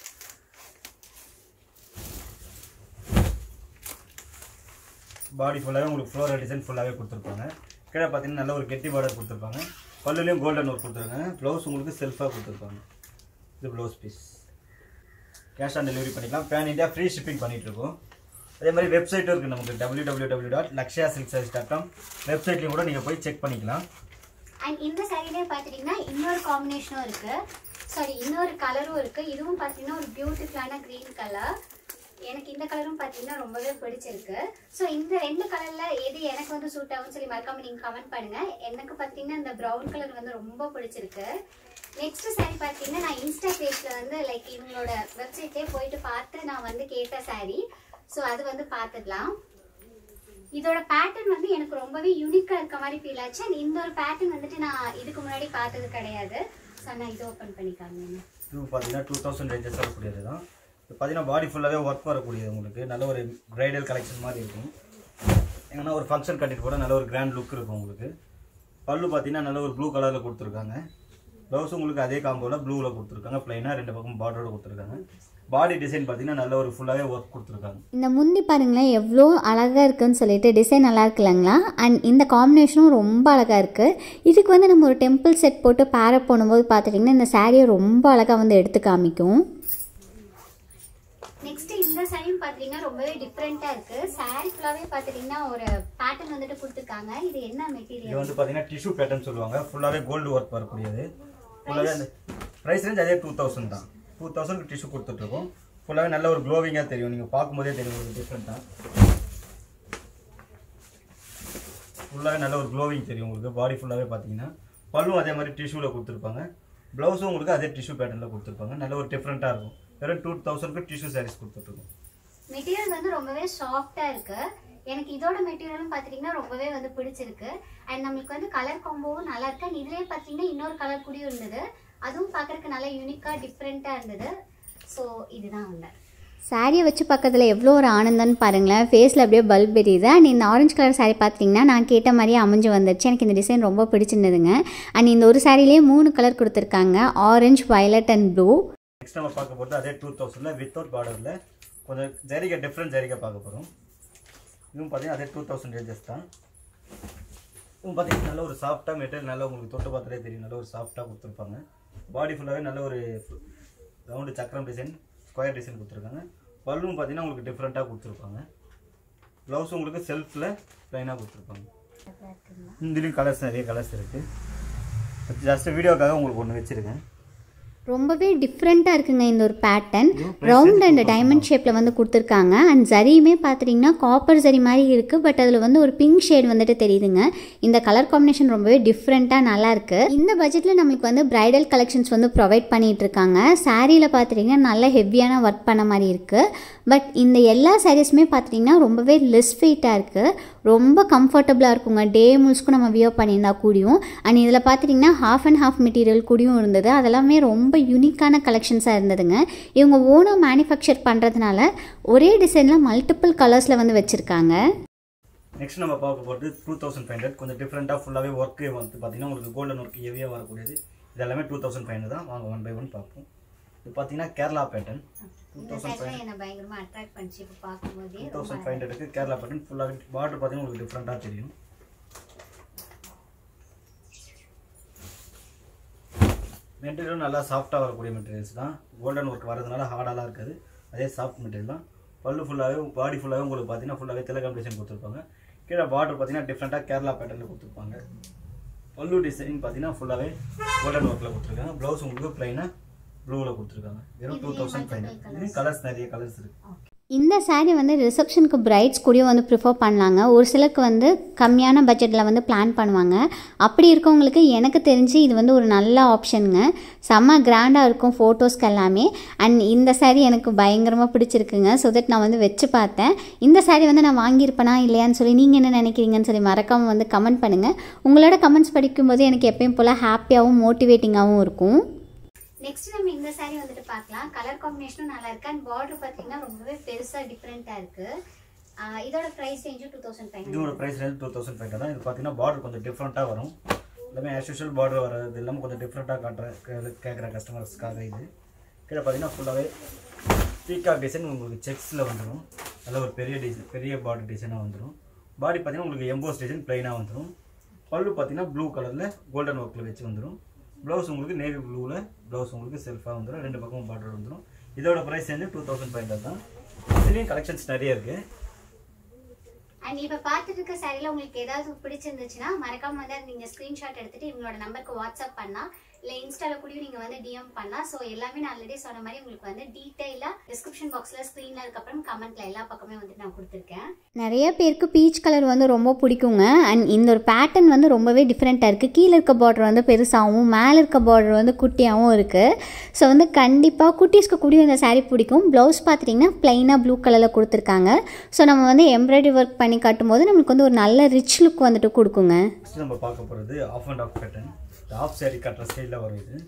பாடி ஃபுல்லாகவே உங்களுக்கு ஃப்ளோரல் டிசைன் ஃபுல்லாகவே கொடுத்துருப்பாங்க கீழே பார்த்தீங்கன்னா நல்ல ஒரு கெட்டி பார்டர் கொடுத்துருப்பாங்க பல்லுலேயும் கோல்டன் ஒர்க் கொடுத்துருக்காங்க ப்ளவுஸ் உங்களுக்கு செல்ஃபாக கொடுத்துருப்பாங்க இது blouse piece cash on delivery பண்ணிக்கலாம் பேன் இந்தியா ஃப்ரீ ஷிப்பிங் பண்ணிட்டு இருக்கோம் அதே மாதிரி வெப்சைட்டும் இருக்குது நமக்கு W W W dot Lakshaya silk service dot com வெப்சைட்லையும் கூட நீங்கள் போய் செக் பண்ணிக்கலாம் அண்ட் இந்த சாரிலே பார்த்துட்டிங்கன்னா இன்னொரு காம்பினேஷனும் இருக்கு சாரி இன்னொரு கலரும் இருக்கு இதுவும் பார்த்தீங்கன்னா ஒரு பியூட்டிஃபுல்லான க்ரீன் கலர் எனக்கு இந்த கலரும் பார்த்தீங்கன்னா ரொம்பவே பிடிச்சிருக்கு ஸோ இந்த ரெண்டு கலர்ல எது எனக்கு வந்து சூட் ஆகும்னு சொல்லி மறக்காம நீங்க கமெண்ட் பண்ணுங்க எனக்கு பார்த்தீங்கன்னா இந்த ப்ரௌன் கலர் வந்து ரொம்ப பிடிச்சிருக்கு நெக்ஸ்ட் saree பார்த்தீங்கன்னா நான் இன்ஸ்டா பேஜ்ல வந்து லைக் இவங்களோட வெப்சைட்லேயே போயிட்டு பார்த்து நான் வந்து கேட்ட saree ஸோ அது வந்து பார்த்துடலாம் இதோட பேட்டர்ன் வந்து எனக்கு ரொம்பவே யூனிக்கா இருக்க மாதிரி ஃபீல் ஆச்சு and இந்த ஒரு பேட்டர்ன் வந்துட்டு நான் இதுக்கு முன்னாடி பார்த்தது கிடையாது ஸோ நான் இது ஓப்பன் பண்ணி காமிங்க இது பார்த்தீங்கன்னா டூ தௌசண்ட் ரேஞ்சஸ் வரக்கூடியது தான் இது பார்த்தீங்கன்னா பாடி ஃபுல்லாகவே ஒர்க் வரக்கூடியது உங்களுக்கு நல்ல ஒரு பிரைடல் கலெக்ஷன் மாதிரி இருக்கும் எங்கன்னா ஒரு ஃபங்க்ஷன் கட்டிட்டு கூட நல்ல ஒரு கிராண்ட் லுக் இருக்கும் உங்களுக்கு பல்லு பார்த்தீங்கன்னா நல்ல ஒரு ப்ளூ கலரில் கொடுத்துருக்காங்க ப்ளவுஸும் உங்களுக்கு அதே காம்போவில் ப்ளூவில் கொடுத்துருக்காங்க ப்ளைனாக ரெண்டு பக்கம் பார்டரோட கொடுத்துருக்காங்க பாடி டிசைன் பார்த்தீங்கன்னா நல்ல ஒரு ஃபுல்லாகவே ஒர்க் கொடுத்துருக்காங்க இந்த முந்தி பாருங்களேன் எவ்வளோ அழகாக இருக்குன்னு சொல்லிட்டு டிசைன் நல்லா இருக்குல்லங்களா அண்ட் இந்த காம்பினேஷனும் ரொம்ப அழகாக இருக்குது இதுக்கு வந்து நம்ம ஒரு டெம்பிள் செட் போட்டு பேரப் பண்ணும்போது பார்த்துட்டிங்கன்னா இந்த சாரியை ரொம்ப அழகாக வந்து எடுத்து காமிக்கும் நெக்ஸ்ட் இந்த சாரியும் பார்த்தீங்கன்னா ரொம்பவே டிஃப்ரெண்ட்டாக இருக்கு சாரி ஃபுல்லாகவே பார்த்துட்டிங்கன்னா ஒரு பேட்டர்ன் வந்துட்டு கொடுத்துருக்காங்க இது என்ன இது மெட்டீரியல் வந்து பார்த்தீங்கன்னா டிஷ்யூ பேட்டர்ன் சொல்லுவாங்க ஃபுல்லாகவே கோல்டு ஒர்க் வரக்கூடியது ஃபுல்லாகவே அந்த ப்ரைஸ் ரேஞ்ச் அதே டூ தௌசண்ட் தான் டூ தௌசண்ட் டிஷ்யூ கொடுத்துட்ருக்கோம் ஃபுல்லாகவே நல்ல ஒரு க்ளோவிங்காக தெரியும் நீங்கள் பார்க்கும்போதே தெரியும் ஒரு டிஃப்ரெண்ட்டாக ஃபுல்லாகவே நல்ல ஒரு க்ளோவிங் தெரியும் உங்களுக்கு பாடி ஃபுல்லாகவே பார்த்தீங்கன்னா பல்லும் அதே மாதிரி டிஷ்யூவில் கொடுத்துருப்பாங்க ப்ளவுஸும் உங்களுக்கு அதே டிஷ்யூ பேட்டர்னில் கொடுத்துருப்பாங்க நல்ல ஒரு டிஃப்ரெண்ட்டாக இருக்கும் வெறும் டூ தௌசண்ட்க்கு டிஷ்யூ சாரீஸ் கொடுத்துட்ருக்கோம் மெட்டீரியல் வந்து ரொம்பவே சாஃப்டா இருக்கு எனக்கு இதோட மெட்டீரியலும் பார்த்துட்டிங்கன்னா ரொம்பவே வந்து பிடிச்சிருக்கு அண்ட் நம்மளுக்கு வந்து கலர் காம்போவும் நல்லா இருக்கு அண்ட் இதுலேயே பார்த்தீங்கன்னா இன்னொரு கலர் கூடயும் இருந்தது அதுவும் பார்க்கறதுக்கு நல்லா யூனிக்காக டிஃப்ரெண்ட்டாக இருந்தது ஸோ இதுதான் உள்ள சாரியை வச்சு பக்கத்தில் எவ்வளோ ஒரு ஆனந்தம்னு பாருங்களேன் ஃபேஸில் அப்படியே பல்ப் எரியுது அண்ட் இந்த ஆரஞ்சு கலர் saree பார்த்தீங்கன்னா நான் கேட்ட மாதிரியே அமைஞ்சு வந்துருச்சு எனக்கு இந்த டிசைன் ரொம்ப பிடிச்சிருந்ததுங்க அண்ட் இந்த ஒரு சாரிலேயே மூணு கலர் கொடுத்துருக்காங்க orange violet and blue next நம்ம பார்க்க போகிறது அதே டூ தௌசண்டில் வித்தவுட் பார்டரில் கொஞ்சம் ஜரிகை டிஃப்ரெண்ட் ஜரிகை பார்க்க போகிறோம் இதுவும் பார்த்தீங்கன்னா அதே டூ தௌசண்ட் ரேஞ்சஸ் தான் இதுவும் பார்த்தீங்கன்னா நல்ல ஒரு சாஃப்டாக மெட்டீரியல் நல்லா உங்களுக்கு தொட்டு பார்த்தாலே தெரியும் நல்ல ஒரு சாஃப்டாக கொடுத்துருப்பாங்க பாடி ஃபுல்லாகவே நல்ல ஒரு ரவுண்டு சக்கரம் டிசைன் ஸ்கொயர் டிசைன் கொடுத்துருக்காங்க பல்லும் பார்த்தீங்கன்னா உங்களுக்கு டிஃப்ரெண்ட்டாக கொடுத்துருப்பாங்க ப்ளவுஸும் உங்களுக்கு செல்ஃபில் ப்ளைனாக கொடுத்துருப்பாங்க இதுலேயும் கலர்ஸ் நிறைய கலர்ஸ் இருக்குது ஜஸ்ட் வீடியோக்காக உங்களுக்கு ஒன்று வச்சுருக்கேன் ரொம்பவே டிஃப்ரெண்ட்டாக இருக்குங்க இந்த ஒரு பேட்டர்ன் ரவுண்ட் அண்ட் டைமண்ட் ஷேப்பில் வந்து கொடுத்துருக்காங்க அண்ட் ஜரியுமே பார்த்துட்டிங்கன்னா காப்பர் ஜரி மாதிரி இருக்குது பட் அதில் வந்து ஒரு பிங்க் ஷேட் வந்துட்டு தெரியுதுங்க இந்த கலர் காம்பினேஷன் ரொம்பவே டிஃப்ரெண்ட்டாக நல்லா இருக்கு இந்த பட்ஜெட்டில் நம்மளுக்கு வந்து பிரைடல் கலெக்ஷன்ஸ் வந்து ப்ரொவைட் பண்ணிட்டு இருக்காங்க சாரியில் பார்த்துட்டிங்கன்னா நல்ல ஹெவியான ஒர்க் பண்ண மாதிரி இருக்குது பட் இந்த எல்லா சாரீஸுமே பார்த்துட்டிங்கன்னா ரொம்பவே லெஸ் வெயிட்டாக இருக்குது ரொம்ப கம்ஃபர்டபுளாக இருக்குங்க டே முழுசுக்கும் நம்ம வியர் பண்ணியிருந்தா கூடியும் அண்ட் இதில் பார்த்துட்டிங்கன்னா ஹாஃப் அண்ட் ஹாஃப் மெட்டீரியல் கூடியும் இருந்தது அதெல்லாமே ரொம்ப யூனிக்கான கலெக்ஷன்ஸாக இருந்ததுங்க இவங்க ஓனாக மேனுஃபேக்சர் பண்ணுறதுனால ஒரே டிசைனில் மல்டிபிள் கலர்ஸில் வந்து வச்சுருக்காங்க நெக்ஸ்ட் நம்ம பார்க்க போகிறது டூ தௌசண்ட் ஃபைவ் ஹண்ட்ரட் கொஞ்சம் டிஃப்ரெண்ட்டாக ஃபுல்லாகவே ஒர்க்கு வந்து பார்த்தீங்கன்னா உங்களுக்கு கோல்டன் ஒர்க் ஹெவியாக வரக்கூடியது இது எல்லாமே டூ தௌசண்ட் ஃபைவ் ஹண்ட்ரட் தான் வாங்க ஒன் பை ஒன் பார்ப்போம் இது பார்த்தீங்கன்னா கேரளா பேட்டர்ன் இந்த சைட்ல என்ன பயங்கரமா அட்ராக்ட் பண்ணிச்சு இப்போ பார்க்கும்போதே டூ தௌசண்ட் ஃபைவ் ஹண்ட்ரடுக்கு கேரளா பேட்டர்ன் ஃபுல்லாக பார்டர் பார்த்தீங்கன்னா உங்களுக்கு டிஃப்ரெண்ட்டாக தெரியும் மெட்டீரியலும் நல்லா சாஃப்டாக வரக்கூடிய மெட்டீரியல்ஸ் தான் கோல்டன் ஒர்க் வரதுனால ஹார்டாலாம் இருக்காது அதே சாஃப்ட் மெட்டீரியல் தான் பல்லு ஃபுல்லாகவே பாடி ஃபுல்லாகவே உங்களுக்கு பார்த்தீங்கன்னா ஃபுல்லாகவே திலகம் டிசைன் கொடுத்துருப்பாங்க கீழே பார்டர் பார்த்தீங்கன்னா டிஃப்ரெண்ட்டாக கேரளா பேட்டர்னில் கொடுத்துருப்பாங்க பல்லு டிசைன் பார்த்தீங்கன்னா ஃபுல்லாகவே கோல்டன் ஒர்க்கில் கொடுத்துருக்காங்க ப்ளவுஸ் உங்களுக்கு ப்ளைனாக ப்ளூவில் கொடுத்துருக்காங்க வெறும் two thousand five hundred colours நிறைய கலர்ஸ் இருக்குது இந்த saree வந்து ரிசப்ஷனுக்கு பிரைட்ஸ் கூடயும் வந்து ப்ரிஃபர் பண்ணலாங்க ஒரு சிலருக்கு வந்து கம்மியான பட்ஜெட்டில் வந்து பிளான் பண்ணுவாங்க அப்படி இருக்கவங்களுக்கு எனக்கு தெரிஞ்சு இது வந்து ஒரு நல்ல ஆப்ஷனுங்க செம்ம கிராண்டாக இருக்கும் ஃபோட்டோஸ்க்கு எல்லாமே அண்ட் இந்த saree எனக்கு பயங்கரமாக பிடிச்சிருக்குங்க ஸோ தட் நான் வந்து வச்சு பார்த்தேன் இந்த saree வந்து நான் வாங்கியிருப்பேனா இல்லையான்னு சொல்லி நீங்கள் என்ன நினைக்கிறீங்கன்னு சொல்லி மறக்காமல் வந்து கமெண்ட் பண்ணுங்கள் உங்களோட கமெண்ட்ஸ் படிக்கும்போது எனக்கு எப்பயும் போல் ஹாப்பியாகவும் மோட்டிவேட்டிங்காகவும் இருக்கும் நெக்ஸ்ட் நம்ம இந்த saree வந்துட்டு பார்க்கலாம் கலர் காம்பினேஷனும் நல்லா இருக்கு அண்ட் பார்டர் பார்த்தீங்கன்னா ரொம்பவே பெருசா டிஃப்ரெண்டா இருக்கு ஆஹ் இதோட பிரைஸ் ரேஞ்சும் டூ தௌசண்ட் ஃபைவ் இதோட price range two thousand five தான் இது பார்த்தீங்கன்னா பார்டர் கொஞ்சம் டிஃப்ரெண்ட்டாக வரும் எல்லாமே ஆஸ் யூஷுவல் பார்டர் வர்றது எல்லாமே கொஞ்சம் டிஃப்ரெண்ட்டாக காட்டுற கே- கேட்குற கஸ்டமர்ஸ்க்காக இது கீழே பார்த்தீங்கன்னா ஃபுல்லாகவே பீகாக் டிசைன் உங்களுக்கு செக்ஸில் வந்துடும் நல்ல ஒரு பெரிய டிசைன் பெரிய பார்டர் டிசைனாக வந்துடும் பாடி பார்த்தீங்கன்னா உங்களுக்கு எம்போஸ் டிசைன் ப்ளைனாக வந்துடும் பல்லு பார்த்தீங்கன்னா ப்ளூ கலரில் கோல்டன் ஒர்க்கில் வச்சு வந்துடும் ப்ளவுஸ் உங்களுக்கு நேவி ப்ளூவில் ப்ளவுஸ் உங்களுக்கு செல்ஃபாக வந்துடும் ரெண்டு பக்கமும் பார்டர் வந்துடும் இதோட ப்ரைஸ் வந்து டூ தௌசண்ட் ஃபைவ் தான் இதுலேயும் கலெக்ஷன்ஸ் நிறைய இருக்குது அண்ட் இப்போ பார்த்துட்டு இருக்க சாரியில் உங்களுக்கு ஏதாவது பிடிச்சிருந்துச்சுன்னா மறக்காம வந்து அதை நீங்கள் ஸ்க்ரீன்ஷாட் எடுத்துட்டு இவங்களோட நம்பருக்கு வாட்ஸ்அப் பண்ணலாம் இல்லை இன்ஸ்டால கூடயும் நீங்கள் வந்து டிஎம் பண்ணலாம் ஸோ எல்லாமே நான் ஆல்ரெடி சொன்ன மாதிரி உங்களுக்கு வந்து டீட்டெயிலாக டிஸ்கிரிப்ஷன் பாக்ஸில் ஸ்க்ரீனில் அதுக்கப்புறம் கமெண்ட்ல எல்லா பக்கமே வந்துட்டு நான் கொடுத்துருக்கேன் நிறைய பேருக்கு பீச் கலர் வந்து ரொம்ப பிடிக்குங்க அண்ட் இந்த ஒரு பேட்டர்ன் வந்து ரொம்பவே டிஃப்ரெண்ட்டாக இருக்குது கீழே இருக்க பார்டர் வந்து பெருசாகவும் மேலே இருக்க பார்டர் வந்து குட்டியாகவும் இருக்குது ஸோ வந்து கண்டிப்பாக குட்டீஸ்க்கு கூடிய இந்த saree பிடிக்கும் ப்ளவுஸ் பார்த்துட்டிங்கன்னா ப்ளைனாக ப்ளூ கலரில் கொடுத்துருக்காங்க ஸோ நம்ம வந்து எம்ப்ராய்டரி ஒர்க் பண்ணி காட்டும்போது நம்மளுக்கு வந்து ஒரு நல்ல ரிச் லுக் வந்துட்டு கொடுக்குங்க நெக்ஸ்ட் நம்ம பார்க்க போகிறது ஆஃப் அண்ட் ஆஃப் பேட்டர்ன் இந்த ஆஃப் saree கட்டுற ஸ்டைலில் வரும் இது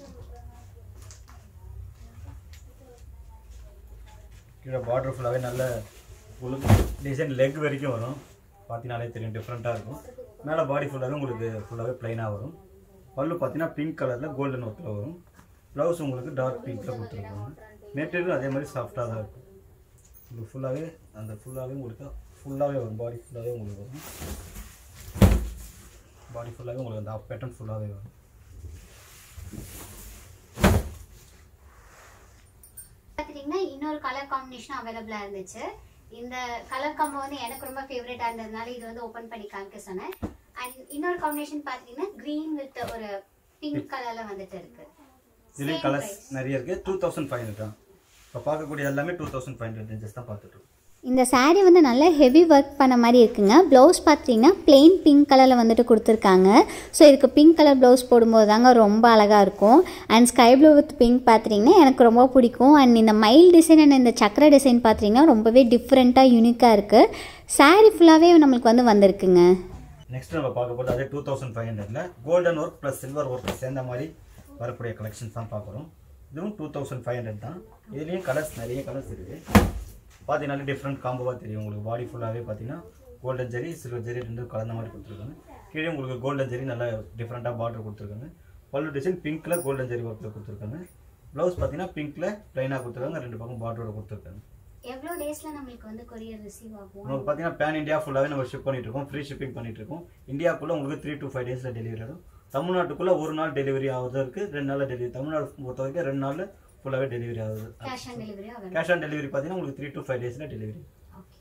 கீழே பார்டர் ஃபுல்லாகவே நல்ல உங்களுக்கு டிசைன் லெக் வரைக்கும் வரும் பார்த்தீங்கனாலே தெரியும் டிஃப்ரெண்ட்டாக இருக்கும் மேலே பாடி ஃபுல்லாகவே உங்களுக்கு ஃபுல்லாகவே ப்ளைனாக வரும் பல்லு பார்த்தீங்கன்னா பிங்க் கலரில் கோல்டன் ஒர்க்கில் வரும் ப்ளவுஸ் உங்களுக்கு டார்க் பிங்க்கில் கொடுத்துருக்காங்க மெட்டீரியல் அதே மாதிரி சாஃப்டாக தான் இருக்கும் உங்களுக்கு ஃபுல்லாகவே அந்த ஃபுல்லாகவே உங்களுக்கு ஃபுல்லாகவே வரும் பாடி ஃபுல்லாகவே உங்களுக்கு வரும் பாடி ஃபுல்லாகவே உங்களுக்கு அந்த பேட்டர்ன் ஃபுல்லாகவே வரும் பார்த்துட்டிங்கன்னா இன்னொரு கலர் காம்பினேஷன் அவைலபிளாக இருந்துச்சு இந்த கலர் காம்போ வந்து எனக்கு ரொம்ப ஃபேவரட்டாக இருந்ததுனால இது வந்து ஓப்பன் பண்ணி காமிக்க சொன்னேன் அண்ட் இன்னொரு காம்பினேஷன் பார்த்தீங்கன்னா க்ரீன் வித் ஒரு பிங்க் கலரில் வந்துட்டு இருக்கு இதுலேயும் Same கலர்ஸ் price. நிறைய இருக்குது டூ தௌசண்ட் ஃபைவ் ஹண்ட்ரட் தான் இப்போ பார்க்கக்கூடிய எல்லாமே two thousand five hundred ranges தான் பார்த்துட்ருக்கோம் இந்த saree வந்து நல்ல ஹெவி ஒர்க் பண்ண மாதிரி இருக்குங்க ப்ளவுஸ் பார்த்தீங்கன்னா plain பிங்க் கலரில் வந்துட்டு கொடுத்துருக்காங்க ஸோ இதுக்கு பிங்க் கலர் ப்ளவுஸ் போடும்போது தாங்க ரொம்ப அழகாக இருக்கும் and sky blue with pink பார்த்தீங்கன்னா எனக்கு ரொம்ப பிடிக்கும் அண்ட் இந்த மைல் டிசைன் அண்ட் இந்த சக்கர டிசைன் பார்த்தீங்கன்னா ரொம்பவே டிஃப்ரெண்ட்டாக யூனிக்காக இருக்குது saree ஃபுல்லாகவே நம்மளுக்கு வந்து வந்திருக்குங்க நெக்ஸ்ட் நம்ம பார்க்க போகிறது அதே டூ தௌசண்ட் ஃபைவ் ஹண்ட்ரட்ல golden work plus silver work சேர்ந்த மாதிரி வரக்கூடிய கலெக்ஷன்ஸ் தான் பார்க்குறோம் இதுவும் டூ தௌசண்ட் ஃபைவ் ஹண்ட்ரட் தான் இதுலேயும் கலர்ஸ் நிறைய கலர்ஸ் இருக்குது பார்த்தீங்கன்னாலே டிஃப்ரெண்ட் காம்போவாக தெரியும் உங்களுக்கு பாடி ஃபுல்லாகவே பார்த்தீங்கன்னா கோல்டன் ஜெரி சில்வர் ஜெரி ரெண்டும் கலந்த மாதிரி கொடுத்துருக்காங்க கீழே உங்களுக்கு கோல்டன் ஜெரி நல்லா டிஃப்ரெண்ட்டாக பார்டர் கொடுத்துருக்காங்க பல்லு டிசைன் பிங்க்கில் கோல்டன் ஜெரி ஒர்க்கில் கொடுத்துருக்காங்க ப்ளவுஸ் பார்த்தீங்கன்னா பிங்க்கில் ப்ளைனாக கொடுத்துருக்காங்க ரெண்டு பக்கம் பார்டரோட கொடுத்துருக்காங்க எவ்வளோ டேஸில் நம்மளுக்கு வந்து கொரியர் ரிசீவ் ஆகும் நமக்கு பார்த்தீங்கன்னா பேன் இந்தியா ஃபுல்லாகவே நம்ம ஷிப் பண்ணிட்டு இருக்கோம் ஃப்ரீ ஷிப்பிங் பண்ணிட்டு இருக்கோம் இந்தியாக்குள்ள உங்களுக்கு த்ரீ டு ஃபைவ் டேஸில் டெலிவரி ஆகும் தமிழ்நாட்டுக்குள்ள ஒரு நாள் டெலிவரி ஆகுது இருக்கு ரெண்டு நாளில் டெலிவரி தமிழ்நாடு பொறுத்த வரைக்கும் ரெண்டு நாளில் ஃபுல்லாகவே டெலிவரி ஆகுது கேஷ் ஆன் டெலிவரி ஆகும் கேஷ் ஆன் டெலிவரி பார்த்தீங்கன்னா உங்களுக்கு த்ரீ டு ஃபைவ் டேஸில் டெலிவரி ஓகே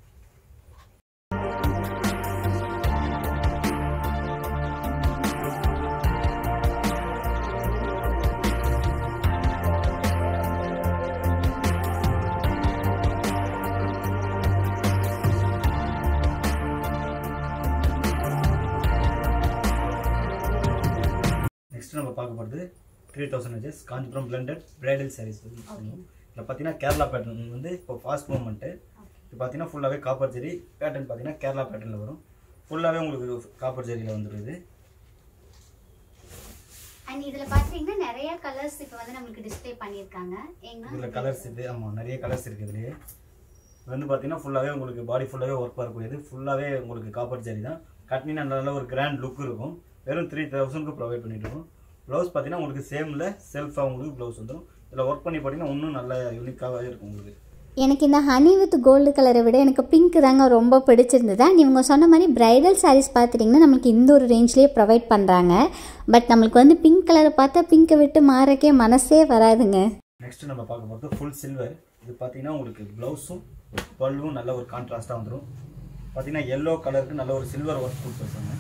நெக்ஸ்ட் நம்ம பார்க்க போகிறது three thousand HS Kanchipuram blended bridal saris வந்து இதில் பார்த்தீங்கன்னா கேரளா பேட்டர்ன் வந்து இப்போ ஃபாஸ்ட் மூவ்மெண்ட்டு இது பார்த்தீங்கன்னா ஃபுல்லாகவே காப்பர் ஜெரி பேட்டர்ன் பார்த்தீங்கன்னா கேரளா பேட்டர்னில் வரும் ஃபுல்லாகவே உங்களுக்கு காப்பர் ஜெரியில் வந்துடுது அண்ட் இதில் பார்த்தீங்கன்னா நிறைய கலர்ஸ் இப்போ வந்து நம்மளுக்கு டிஸ்ப்ளே பண்ணியிருக்காங்க ஏன்னா இதில் கலர்ஸ் இது ஆமாம் நிறைய கலர்ஸ் இருக்குது இதுலேயே இது வந்து பார்த்தீங்கன்னா ஃபுல்லாகவே உங்களுக்கு பாடி ஃபுல்லாகவே ஒர்க் வரக்கூடியது ஃபுல்லாகவே உங்களுக்கு காப்பர் ஜரி தான் கட்டினா நல்ல ஒரு கிராண்ட் லுக் இருக்கும் வெறும் த்ரீ தௌசண்ட்க்கு ப்ரொவைட் பண்ணிட்டு இருக்கோம் ப்ளவுஸ் பார்த்தீங்கன்னா உங்களுக்கு சேமில் செல்ஃபாக உங்களுக்கு ப்ளவுஸ் வந்துடும் இதில் ஒர்க் பண்ணி போட்டிங்கன்னா இன்னும் நல்ல யூனிக்காகவே இருக்கும் உங்களுக்கு எனக்கு இந்த ஹனி வித் கோல்டு கலரை விட எனக்கு பிங்க் தாங்க ரொம்ப பிடிச்சிருந்தது அண்ட் இவங்க சொன்ன மாதிரி பிரைடல் சாரீஸ் பார்த்துட்டிங்கன்னா நமக்கு இந்த ஒரு ரேஞ்ச்லேயே ப்ரொவைட் பண்ணுறாங்க பட் நம்மளுக்கு வந்து பிங்க் கலரை பார்த்தா பிங்கை விட்டு மாறக்கே மனசே வராதுங்க நெக்ஸ்ட் நம்ம பார்க்க போகிறது ஃபுல் சில்வர் இது பார்த்தீங்கன்னா உங்களுக்கு ப்ளவுஸும் பல்லும் நல்ல ஒரு கான்ட்ராஸ்ட்டாக வந்துடும் பார்த்தீங்கன்னா எல்லோ கலருக்கு நல்ல ஒரு சில்வர் ஒர்க் கொடுத்துருக்காங்க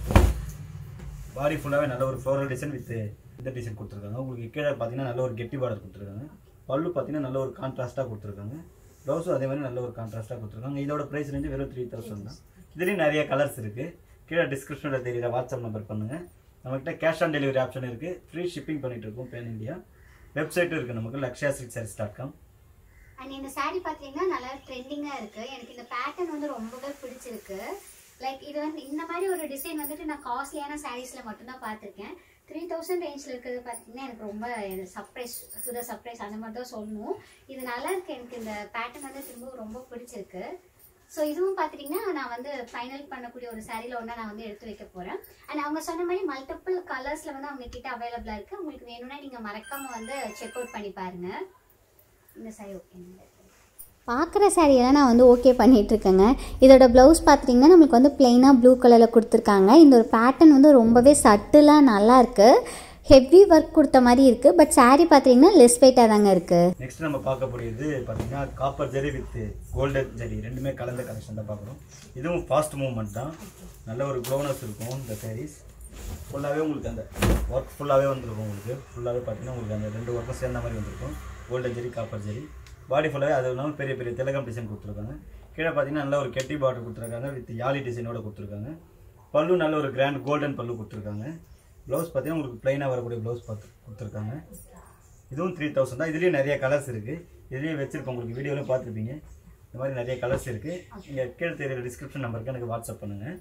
பாடி ஃபுல்லாகவே நல்ல ஒரு ஃப்ளோரல் டிசைன் வித் இந்த டிசைன் கொடுத்துருக்காங்க உங்களுக்கு கீழே பார்த்தீங்கன்னா நல்ல ஒரு கெட்டி பார்டர் கொடுத்துருக்காங்க பல்லு பார்த்தீங்கன்னா நல்ல ஒரு கான்ட்ராஸ்ட்டாக கொடுத்துருக்காங்க ப்ளவுஸும் அதே மாதிரி நல்ல ஒரு கான்ட்ராஸ்ட்டாக கொடுத்துருக்காங்க இதோட ப்ரைஸ் ரேஞ்சு வெறும் த்ரீ தௌசண்ட் தான் இதுலேயும் நிறைய கலர்ஸ் இருக்குது கீழே டிஸ்கிரிப்ஷனில் தெரியுற வாட்ஸ்அப் நம்பர் பண்ணுங்கள் நம்மக்கிட்ட கேஷ் ஆன் டெலிவரி ஆப்ஷன் இருக்குது ஃப்ரீ ஷிப்பிங் பண்ணிட்டு இருக்கோம் பேன் இந்தியா வெப்சைட்டும் இருக்குது நமக்கு Lakshaya six saris dot com and இந்த saree பார்த்தீங்கன்னா நல்லா ட்ரெண்டிங்காக இருக்குது எனக்கு இந்த பேட்டர்ன் வந்து ரொம்பவே பிடிச்சிருக்கு லைக் இது வந்து இந்த மாதிரி ஒரு டிசைன் வந்துட்டு நான் காஸ்ட்லியான சாரீஸில் மட்டும்தான் பார்த்துருக்கேன் த்ரீ தௌசண்ட் ரேஞ்சில் இருக்கிறது பார்த்தீங்கன்னா எனக்கு ரொம்ப சர்ப்ரைஸ் டு த சர்ப்ரைஸ் அந்த மாதிரி தான் சொல்லணும் இது நல்லா இருக்கு எனக்கு இந்த பேட்டர்ன் வந்து திரும்ப ரொம்ப பிடிச்சிருக்கு ஸோ இதுவும் பார்த்துட்டிங்கன்னா நான் வந்து ஃபைனல் பண்ணக்கூடிய ஒரு சாரியில் ஒன்றா நான் வந்து எடுத்து வைக்க போகிறேன் அண்ட் அவங்க சொன்ன மாதிரி மல்டிபிள் கலர்ஸில் வந்து அவங்க கிட்ட அவைலபிளாக இருக்குது உங்களுக்கு வேணும்னா நீங்கள் மறக்காமல் வந்து செக் அவுட் பண்ணி பாருங்கள் இந்த சாரி ஓகேங்க பார்க்குற சாரியெல்லாம் நான் வந்து ஓகே பண்ணிகிட்ருக்கேங்க இதோட ப்ளவுஸ் பார்த்துட்டிங்கன்னா நம்மளுக்கு வந்து பிளெயினாக ப்ளூ கலரில் கொடுத்துருக்காங்க இந்த ஒரு பேட்டர்ன் வந்து ரொம்பவே சட்டிலாக நல்லா இருக்கு ஹெவி ஒர்க் கொடுத்த மாதிரி இருக்குது பட் saree பார்த்தீங்கன்னா லெஸ் வெயிட்டாக தாங்க இருக்குது நெக்ஸ்ட் நம்ம பார்க்க போகிறது பார்த்தீங்கன்னா copper zari with golden zari ரெண்டுமே கலந்த கலெக்ஷன் தான் பார்க்குறோம் இதுவும் ஃபாஸ்ட் மூவ்மெண்ட் தான் நல்ல ஒரு க்ளோனஸ் இருக்கும் இந்த சாரீஸ் ஃபுல்லாகவே உங்களுக்கு அந்த ஒர்க் ஃபுல்லாகவே வந்துருக்கும் உங்களுக்கு ஃபுல்லாகவே பார்த்தீங்கன்னா உங்களுக்கு அந்த ரெண்டு ஒர்க்கும் சேர்ந்த மாதிரி வந்திருக்கும் கோல்டன் ஜெரி காப்பர் ஜெரி பாடி ஃபுல்லாகவே அது இல்லாமல் பெரிய பெரிய திலகம் டிசைன் கொடுத்துருக்காங்க கீழே பார்த்தீங்கன்னா நல்ல ஒரு கெட்டி பார்டர் கொடுத்துருக்காங்க வித் யாலி டிசைனோட கொடுத்துருக்காங்க பல்லு நல்ல ஒரு கிராண்ட் கோல்டன் பல்லு கொடுத்துருக்காங்க ப்ளவுஸ் பார்த்தீங்கன்னா உங்களுக்கு ப்ளைனாக வரக்கூடிய ப்ளவுஸ் பார்த்து கொடுத்துருக்காங்க இதுவும் த்ரீ தௌசண்ட் தான் இதுலேயும் நிறைய கலர்ஸ் இருக்குது இதுலேயும் வச்சிருக்கோம் உங்களுக்கு வீடியோலையும் பார்த்துருப்பீங்க இந்த மாதிரி நிறைய கலர்ஸ் இருக்குது நீங்கள் கீழே தெரியுற டிஸ்கிரிப்ஷன் நம்பருக்கு எனக்கு வாட்ஸ்அப் பண்ணுங்கள்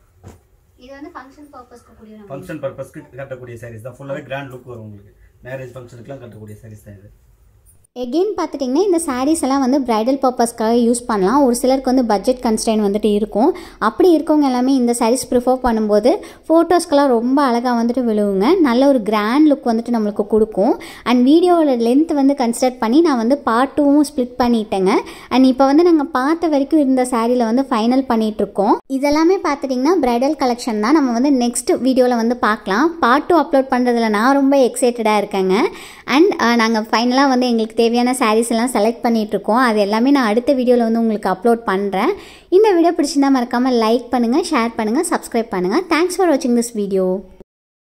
இது வந்து ஃபங்க்ஷன் பர்பஸ்க்கு கூடிய நம்ம ஃபங்க்ஷன் பர்பஸ்க்கு கட்டக்கூடிய சாரீஸ் தான் ஃபுல்லாகவே கிராண்ட் லுக் வரும் உங்களுக்கு மேரேஜ் ஃபங்க்ஷனுக்குலாம் கட்டக்கூடிய சாரீஸ் தான் இது எகெயின் பார்த்துட்டிங்கன்னா இந்த sarees எல்லாம் வந்து பிரைடல் பர்பஸ்க்காக யூஸ் பண்ணலாம் ஒரு சிலருக்கு வந்து பட்ஜெட் கன்ஸ்டைன் வந்துட்டு இருக்கும் அப்படி இருக்கவங்க எல்லாமே இந்த sarees ப்ரிஃபர் பண்ணும்போது ஃபோட்டோஸ்க்கெல்லாம் ரொம்ப அழகாக வந்துட்டு விழுவுங்க நல்ல ஒரு கிராண்ட் லுக் வந்துட்டு நம்மளுக்கு கொடுக்கும் அண்ட் வீடியோவோட லென்த் வந்து கன்சிடர் பண்ணி நான் வந்து பார்ட் டூவும் ஸ்ப்ளிட் பண்ணிட்டேங்க அண்ட் இப்போ வந்து நாங்கள் பார்த்த வரைக்கும் இருந்த சாரியில் வந்து ஃபைனல் பண்ணிகிட்ருக்கோம் இதெல்லாமே பார்த்துட்டிங்கன்னா பிரைடல் கலெக்ஷன் தான் நம்ம வந்து நெக்ஸ்ட் வீடியோவில் வந்து பார்க்கலாம் பார்ட் டூ அப்லோட் பண்ணுறதுல நான் ரொம்ப எக்ஸைட்டடாக இருக்கேங்க அண்ட் நாங்கள் ஃபைனலாக வந்து எங்களுக்கு தேவையான sarees எல்லாம் செலக்ட் பண்ணிகிட்ருக்கோம் அது எல்லாமே நான் அடுத்த வீடியோவில் வந்து உங்களுக்கு அப்லோட் பண்ணுறேன் இந்த வீடியோ பிடிச்சிருந்தா மறக்காமல் லைக் பண்ணுங்கள் ஷேர் பண்ணுங்கள் சப்ஸ்கிரைப் பண்ணுங்கள் தேங்க்ஸ் ஃபார் வாட்சிங் திஸ் வீடியோ